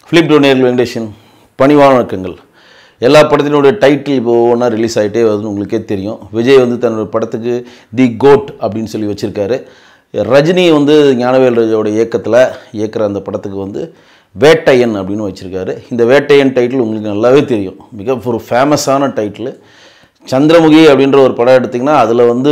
flip டோனியர் Venkatesan பணிவான வணக்கங்கள் எல்லா படத்தினுடைய டைட்டில் இப்போ ஒவ்வொன்றா ரிலீஸ் ஆகிட்டே வருதுன்னு உங்களுக்கே தெரியும் விஜய் வந்து தன்னோட படத்துக்கு தி கோட் அப்படின்னு சொல்லி வச்சுருக்காரு ரஜினி வந்து ஞானவேல் ராஜாவோட இயக்கத்தில் இயக்குற அந்த படத்துக்கு வந்து வேட்டையன் அப்படின்னு வச்சுருக்காரு இந்த வேட்டையன் டைட்டில் உங்களுக்கு நல்லாவே தெரியும் மிக ஒரு ஃபேமஸான டைட்டில் சந்திரமுகி அப்படின்ற ஒரு படம் எடுத்திங்கன்னா அதில் வந்து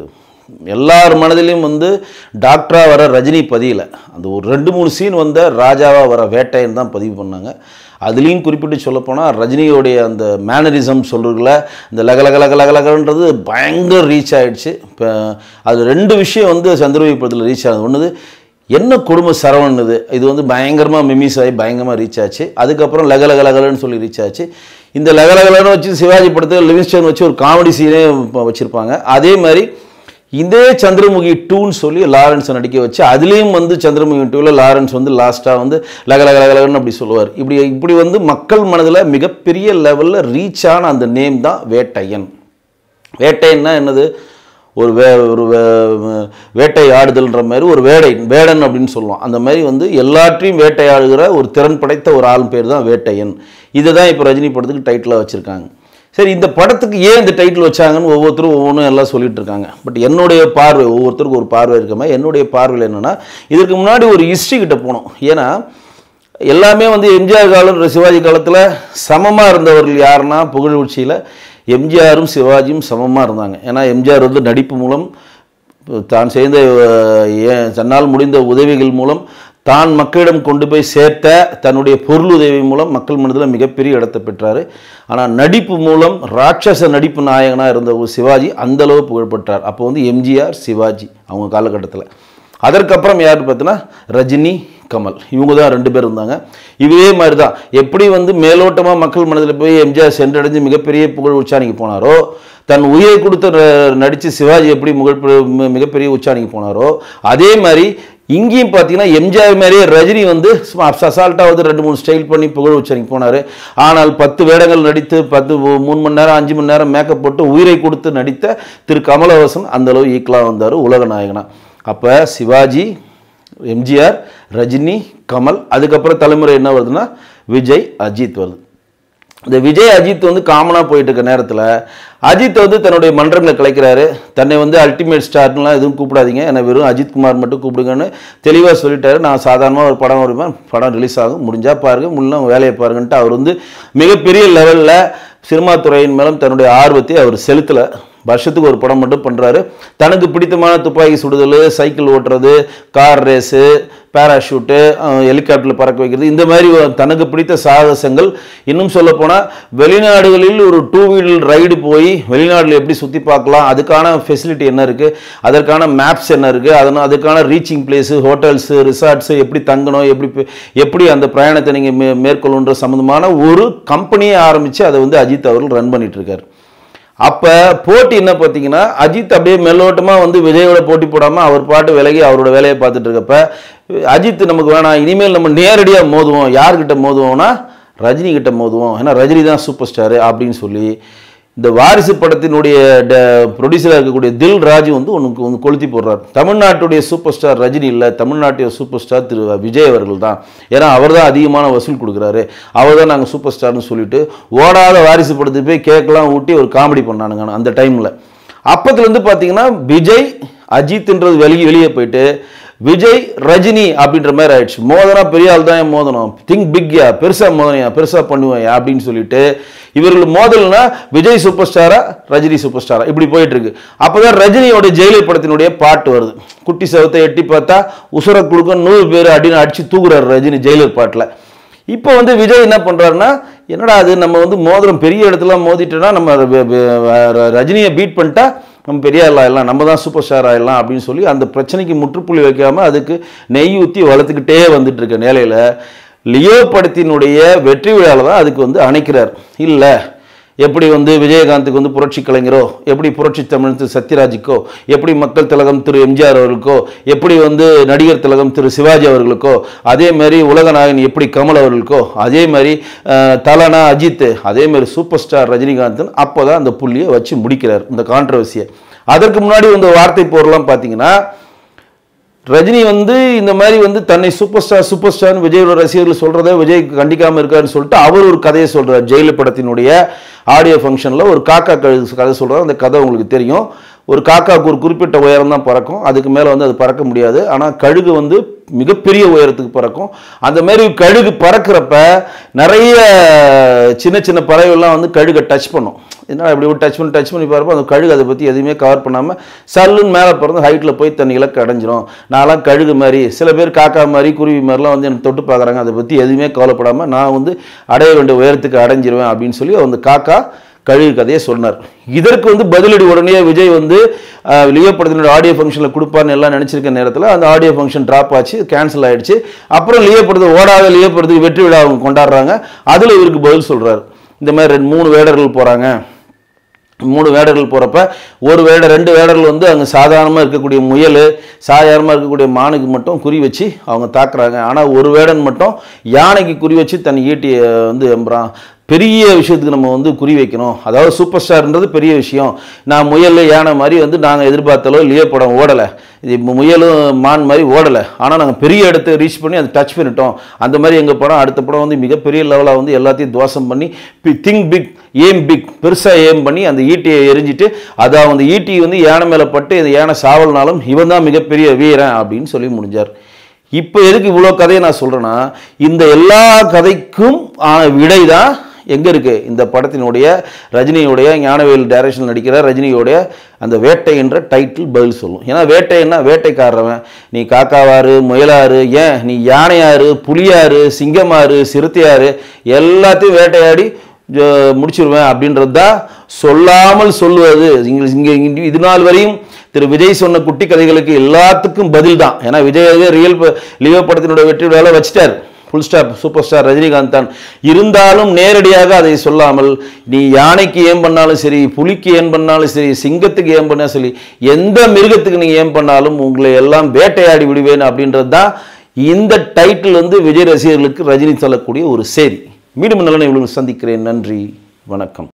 எல்லார் மனதிலையும் வந்து டாக்டராக வர ரஜினி பதியல அந்த ஒரு ரெண்டு மூணு சீன் வந்த ராஜாவாக வர வேட்டையன் தான் பதிவு பண்ணாங்க அதுலேயும் குறிப்பிட்டு சொல்லப்போனால் ரஜினியோடைய அந்த மேனரிசம் சொல்கிறதுல இந்த லக லக லக லக லகன்றது பயங்கர ரீச் ஆகிடுச்சு இப்போ அது ரெண்டு விஷயம் வந்து சந்திரமுகி படத்தில் ரீச் ஆகுது ஒன்று என்ன குடும்ப சரவணுது இது வந்து பயங்கரமாக மிமிஸ் ஆகி பயங்கரமாக ரீச் ஆச்சு அதுக்கப்புறம் லக லக லகலன்னு சொல்லி ரீச் ஆச்சு இந்த லக லகலன்னு வச்சு சிவாஜி படத்தில் லிவிங்ஸ்டன் வச்சு ஒரு காமெடி சீனே வச்சுருப்பாங்க அதே மாதிரி இதே சந்திரமுகி டூன்னு சொல்லி லாரன்ஸை நடிக்க வச்சு அதுலேயும் வந்து சந்திரமுகி டூவில் லாரன்ஸ் வந்து லாஸ்ட்டாக வந்து லக லக லகலன்னு அப்படி சொல்லுவார் இப்படி இப்படி வந்து மக்கள் மனதில் மிகப்பெரிய லெவலில் ரீச் ஆன அந்த நேம் தான் வேட்டையன் வேட்டைன்னா என்னது ஒரு வே ஒரு வே- வேட்டை ஆடுதல்ன்ற மாதிரி ஒரு வேடை வேடன் அப்படின்னு சொல்லுவோம் அந்த மாதிரி வந்து எல்லாற்றையும் வேட்டையாடுகிற ஒரு திறன் படைத்த ஒரு ஆள் பேர் தான் வேட்டையன் இதை தான் இப்போ ரஜினி படத்துக்கு டைட்டிலாக வச்சுருக்காங்க சரி இந்த படத்துக்கு ஏன் இந்த டைட்டில் வச்சாங்கன்னு ஒவ்வொருத்தரும் ஒவ்வொன்றும் எல்லாம் சொல்லிட்டு இருக்காங்க பட் என்னுடைய பார்வை ஒவ்வொருத்தருக்கும் ஒரு பார்வை இருக்க மாதிரி என்னுடைய பார்வையில் என்னென்னா இதற்கு முன்னாடி ஒரு ஹிஸ்ட்ரி கிட்ட போனோம் ஏன்னா எல்லாமே வந்து எம்ஜிஆர் காலம் சிவாஜி காலத்தில் சமமாக இருந்தவர்கள் யாருன்னா புகழ்ச்சியில் எம்ஜிஆரும் சிவாஜியும் சமமாக இருந்தாங்க ஏன்னா எம்ஜிஆர் வந்து நடிப்பு மூலம் தான் செய்த அஹ், ஏ- தன்னால் முடிந்த உதவிகள் மூலம் தான் மக்களிடம் கொண்டு போய் சேர்த்த தன்னுடைய பொருள் உதவி மூலம் மக்கள் மனதில் மிகப்பெரிய இடத்தை பெற்றார் ஆனால் நடிப்பு மூலம் ராட்சச நடிப்பு நாயகனாக இருந்த ஒரு சிவாஜி அந்த அளவு புகழ்பெற்றார் அப்போ வந்து எம்ஜிஆர் சிவாஜி அவங்க காலகட்டத்தில் அதற்கப்புறம் யார் பார்த்தீங்கன்னா ரஜினி கமல் இவங்க தான் ரெண்டு பேர் இருந்தாங்க இதே மாதிரி தான் எப்படி வந்து மேலோட்டமாக மக்கள் மனதில் போய் எம்ஜிஆர் சென்றடைஞ்சு மிகப்பெரிய புகழ் உச்சாணிக்கு போனாரோ தன் உயிரை கொடுத்து ந- நடித்து சிவாஜி எப்படி முகழ் மி- மிகப்பெரிய உச்சாணிக்கு போனாரோ அதே மாதிரி இங்கேயும் பார்த்தீங்கன்னா எம்ஜிஆர் மாதிரியே ரஜினி வந்து சும்மா அசால்ட்டாக வந்து ரெண்டு மூணு ஸ்டைல் பண்ணி புகழ் உச்சரிக்கு போனார் ஆனால் பத்து வேடங்கள் நடித்து பத்து மூ- மூணு மணி நேரம் அஞ்சு மணி நேரம் மேக்கப் போட்டு உயிரை கொடுத்து நடித்த திரு கமலஹாசன் அந்த அளவு ஈக்குவலாக வந்தார் உலக நாயகனா அப்போ சிவாஜி எம்ஜிஆர் ரஜினி கமல் அதுக்கப்புறம் தலைமுறை என்ன வருதுன்னா விஜய் அஜித் வருது இந்த விஜய் அஜித் வந்து காமனாக போயிட்டு இருக்க நேரத்தில் அஜித் வந்து தன்னுடைய மன்றங்களை கலைக்கிறாரு தன்னை வந்து அல்டிமேட் ஸ்டார்லாம் எதுவும் கூப்பிடாதீங்க என்னை வெறும் அஜித் குமார் மட்டும் கூப்பிடுங்கன்னு தெளிவாக சொல்லிட்டாரு நான் சாதாரணமாக ஒரு படம் வருவேன் படம் ரிலீஸ் ஆகும் முடிஞ்சால் பாருங்க முன்ன வேலையை பாருங்கன்ட்டு அவர் வந்து மிகப்பெரிய லெவலில் சினிமா துறையின் மேலும் தன்னுடைய ஆர்வத்தை அவர் செலுத்தலை வருஷத்துக்கு ஒரு படம் மட்டும் பண்ணுறாரு தனக்கு பிடித்தமான துப்பாக்கி சுடுதல் சைக்கிள் ஓட்டுறது கார் ரேஸு பேராஷூட்டு ஹெலிகாப்டரில் பறக்க வைக்கிறது இந்த மாதிரி ஒரு தனக்கு பிடித்த சாகசங்கள் இன்னும் சொல்லப்போனால் வெளிநாடுகளில் ஒரு டூ வீலர் ரைடு போய் வெளிநாட்டில் எப்படி சுற்றி பார்க்கலாம் அதுக்கான ஃபெசிலிட்டி என்ன இருக்குது அதற்கான மேப்ஸ் என்ன இருக்குது அதனால் அதுக்கான ரீச்சிங் பிளேஸு ஹோட்டல்ஸு ரிசார்ட்ஸு எப்படி தங்கணும் எப்படி பே- எப்படி அந்த பிரயாணத்தை நீங்கள் மே மேற்கொள்ளுன்ற சம்மந்தமான ஒரு கம்பெனியை ஆரம்பித்து அதை வந்து அஜித் அவர்கள் ரன் பண்ணிட்டு இருக்காரு அப்போ போட்டி என்ன பார்த்தீங்கன்னா அஜித் அப்படியே மெல்லோட்டமாக வந்து விஜயோட போட்டி போடாமல் அவர் பாட்டு விலகி அவரோட வேலையை பார்த்துட்டு இருக்கப்ப அஜித் நமக்கு வேணாம் இனிமேல் நம்ம நேரடியாக மோதுவோம் யார்கிட்ட மோதுவோம்னா ரஜினி கிட்ட மோதுவோம் ஏன்னா ரஜினி தான் சூப்பர் ஸ்டாரு அப்படின்னு சொல்லி இந்த வாரிசு படத்தினுடைய ப்ரொடியூசராக இருக்கக்கூடிய தில் ராஜு வந்து உனக்கு வந்து கொளுத்தி போடுறார் தமிழ்நாட்டுடைய சூப்பர் ஸ்டார் ரஜினி இல்லை தமிழ்நாட்டுடைய சூப்பர் ஸ்டார் திரு விஜய் அவர்கள் தான் ஏன்னா அவர் தான் அதிகமான வசூல் கொடுக்குறாரு அவர் தான் நாங்கள் சூப்பர் ஸ்டார்னு சொல்லிட்டு ஓடாத வாரிசு படத்துக்கு போய் கேக்கெல்லாம் ஊட்டி ஒரு காமெடி பண்ணானுங்க அந்த டைமில் அப்பத்துலேருந்து பார்த்தீங்கன்னா விஜய் அஜித்ன்றது வெளியே வெளியே போயிட்டு விஜய் ரஜினி அப்படின்ற மாதிரி ஆயிடுச்சு மோதனா பெரிய ஆள் தான் மோதனம் திங்க் பிக்யா பெருசா மோதனையா பெருசா பண்ணுவேன் அப்படின்னு சொல்லிட்டு இவர்கள் மோதல்னா விஜய் சூப்பர் ஸ்டாரா ரஜினி சூப்பர் ஸ்டாரா இப்படி போயிட்டு இருக்கு அப்பதான் ரஜினியோட ஜெயிலர் படத்தினுடைய பாட்டு வருது குட்டி சவத்தை எட்டி பார்த்தா உசுர குழுக்க நூறு பேர் அப்படின்னு அடிச்சு தூக்குறாரு ரஜினி ஜெயிலர் பாட்டில் இப்போ வந்து விஜய் என்ன பண்ணுறாருன்னா என்னடா அது நம்ம வந்து மோதிரம் பெரிய இடத்துல மோதிட்டோன்னா நம்ம ர- ர- ர- ரஜினியை பீட் பண்ணிட்டா நம்ம பெரிய ஆள் ஆயிடலாம் நம்ம தான் சூப்பர் ஸ்டார் ஆயிடலாம் அப்படின்னு சொல்லி அந்த பிரச்சனைக்கு முற்றுப்புள்ளி வைக்காமல் அதுக்கு நெய் ஊற்றி வளர்த்துக்கிட்டே வந்துட்டு இருக்க நிலையில் லியோ படத்தினுடைய வெற்றி விழாவில் தான் அதுக்கு வந்து அணைக்கிறார் இல்லை எப்படி வந்து விஜயகாந்துக்கு வந்து புரட்சி கலைஞரோ எப்படி புரட்சி தமிழ் திரு சத்யராஜுக்கோ எப்படி மக்கள் திலகம் திரு எம்ஜிஆர் அவர்களுக்கோ எப்படி வந்து நடிகர் திலகம் திரு சிவாஜி அவர்களுக்கோ அதே மாதிரி உலகநாயகன் எப்படி கமல் அவர்களுக்கோ அதே மாதிரி அஹ், தலனா அஜித் அதே மாதிரி சூப்பர் ஸ்டார் ரஜினிகாந்தன் அப்போ தான் அந்த புள்ளியை வச்சு முடிக்கிறார் இந்த கான்ட்ரவர்சியை அதற்கு முன்னாடி இந்த வார்த்தை போரெல்லாம் பார்த்தீங்கன்னா ரஜினி வந்து இந்த மாதிரி வந்து தன்னை சூப்பர் ஸ்டார் சூப்பர் ஸ்டார்னு விஜயோட ரசிகர்கள் சொல்றத விஜய் கண்டிக்காம இருக்காருன்னு சொல்லிட்டு அவர் ஒரு கதையை சொல்றார் ஜெயிலு படத்தினுடைய ஆடியோ ஃபங்க்ஷனில் ஒரு காக்கா கழுகு கதை சொல்றாரு அந்த கதை உங்களுக்கு தெரியும் ஒரு காக்காவுக்கு ஒரு குறிப்பிட்ட உயரம் தான் பறக்கும் அதுக்கு மேலே வந்து அது பறக்க முடியாது ஆனால் கழுகு வந்து மிகப்பெரிய உயரத்துக்கு பறக்கும் அந்த மாதிரி கழுகு பறக்கிறப்ப நிறைய சின்ன சின்ன பறவைகள்லாம் வந்து கழுகை டச் பண்ணும் என்ன இப்படி ஒரு டச் பண்ணி டச் பண்ணி பார்ப்போம் அந்த கழுகு அதை பற்றி எதுவுமே கவர் பண்ணாமல் சல்லுன்னு மேலே பிறந்து ஹைட்டில் போய் தன் இலக்கு அடைஞ்சிரும் நான்லாம் கழுகு மாதிரி சில பேர் காக்கா மாதிரி குருவி மாதிரிலாம் வந்து எனக்கு தொட்டு பார்க்குறாங்க அதை பற்றி எதுவுமே கவலைப்படாமல் நான் வந்து அடைய வேண்டிய உயரத்துக்கு அடைஞ்சிருவேன் அப்படின்னு சொல்லி அந்த காக்கா கழுகு கதையை சொன்னார் இதற்கு வந்து பதிலடி உடனே விஜய் வந்து அஹ், லியோ படத்தினோட ஆடியோ ஃபங்க்ஷனில் கொடுப்பார்னு எல்லாம் நினச்சிருக்க நேரத்தில் அந்த ஆடியோ ஃபங்க்ஷன் ட்ராப் ஆச்சு கேன்சல் ஆயிடுச்சு அப்புறம் லியோ படத்தை ஓடாத லியோ படத்துக்கு வெற்றி விழா அவங்க கொண்டாடுறாங்க அதில் இவருக்கு பதில் சொல்கிறார் இந்த மாதிரி ரெண்டு மூணு வேடர்கள் போகிறாங்க மூணு வேடர்கள் போகிறப்ப ஒரு வேடர் ரெண்டு வேடர்கள் வந்து அங்கே சாதாரணமாக இருக்கக்கூடிய முயல் சாதாரணமாக இருக்கக்கூடிய மானுக்கு மட்டும் குறி வச்சு அவங்க தாக்குறாங்க ஆனால் ஒரு வேடன் மட்டும் யானைக்கு குறி வச்சு தன் ஈட்டியை வந்து எம்புறான் பெரிய விஷயத்துக்கு நம்ம வந்து குறி வைக்கணும் அதாவது சூப்பர் ஸ்டார்ன்றது பெரிய விஷயம் நான் முயல் யானை மாதிரி வந்து நாங்கள் எதிர்பார்த்தளோ இல்லையே படம் ஓடலை இது முயலும் மான் மாதிரி ஓடலை ஆனால் நாங்கள் பெரிய இடத்த ரீச் பண்ணி அதை டச் பண்ணிட்டோம் அந்த மாதிரி எங்கள் படம் அடுத்த படம் வந்து மிகப்பெரிய லெவலாக வந்து எல்லாத்தையும் துவாசம் பண்ணி திங்க் பிக் ஏம் பிக் பெருசாக ஏம் பண்ணி அந்த ஈட்டியை எரிஞ்சிட்டு அதை அந்த ஈட்டி வந்து யானை மேலே பட்டு இந்த யானை சாவல்னாலும் இவன் தான் மிகப்பெரிய வீரன் அப்படின்னு சொல்லி முடிஞ்சார் இப்போ எதுக்கு இவ்வளோ கதையை நான் சொல்கிறேன்னா இந்த எல்லா கதைக்கும் ஆன விடை தான் எங்கே இருக்குது இந்த படத்தினுடைய ரஜினியுடைய ஞானவேல் டைரக்ஷன் நடிக்கிற ரஜினியோடைய அந்த வேட்டை என்ற டைட்டில் பதில் சொல்லும் ஏன்னா வேட்டைன்னா வேட்டைக்காரவன் நீ காக்காவாரு முயலாறு ஏன் நீ யானையாரு புலியாரு சிங்கமாறு சிறுத்தையாரு எல்லாத்தையும் வேட்டையாடி ஜ- முடிச்சிருவேன் அப்படின்றது தான் சொல்லாமல் சொல்லுவது இங்க இங்கே இங்க இது நாள் வரையும் திரு விஜய் சொன்ன குட்டி கதைகளுக்கு எல்லாத்துக்கும் பதில் தான் ஏன்னா விஜயவே ரியல் லியோ படத்தினுடைய வெற்றி விழாவில் வச்சிட்டார் full star super star Rajinikanth தான் இருந்தாலும் நேரடியாக அதை சொல்லாமல் நீ யானைக்கு ஏன் பண்ணாலும் சரி புலிக்கு ஏன் பண்ணாலும் சரி சிங்கத்துக்கு ஏன் பண்ணாலும் சரி எந்த மிருகத்துக்கு நீ ஏன் பண்ணாலும் உங்களை எல்லாம் வேட்டையாடி விடுவேன் அப்படின்றது தான் இந்த டைட்டில் வந்து விஜய் ரசிகர்களுக்கு ரஜினி சொல்லக்கூடிய ஒரு செய்தி மீண்டும் நல்ல இவ்வளவு சந்திக்கிறேன் நன்றி வணக்கம்